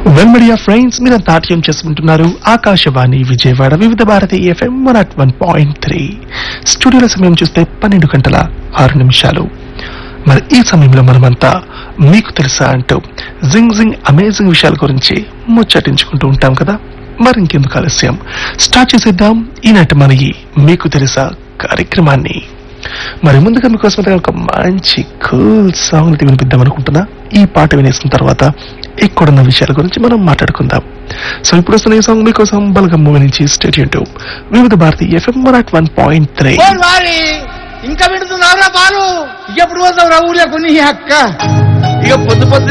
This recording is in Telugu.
వెల్మడియా ఫ్రెండ్స్ మీరు నాట్యం చేసుకుంటున్నారు Akashvani Vijayawada Vividh Bharati FM one at one point three స్టూడియోల సమయం చూస్తే పన్నెండు గంటల ఆరు నిమిషాలు మరి ఈ సమయంలో మనమంతా మీకు తెలుసా అంటూ జింగ్ జింగ్ అమేజింగ్ విషయాల గురించి ముచ్చటించుకుంటూ ఉంటాం కదా మరి ఇంకెందుకు ఆలస్యం స్టార్ట్ చేసేద్దాం ఈనాటి మన ఈ మీకు తెలుసా కార్యక్రమాన్ని మరి ముందుగా మీకోసం ఒక మంచి కూల్ సాంగ్ వినిపిద్దాం అనుకుంటున్నా ఈ పాట వినేసిన తర్వాత ఇక్కడున్న విషయాల గురించి మనం మాట్లాడుకుందాం సో ఇప్పుడు వస్తున్న ఈ సాంగ్ మీకోసం బలగం మూవీ నుంచి stadium Vividh Bharati FM one at one point three ఓ వారి ఇంకా వింటున్నావురా బాలు ఎప్పుడు పోతావు రా ఊర్లో కొన్ని అక్క ఇక పొద్దు పొద్దు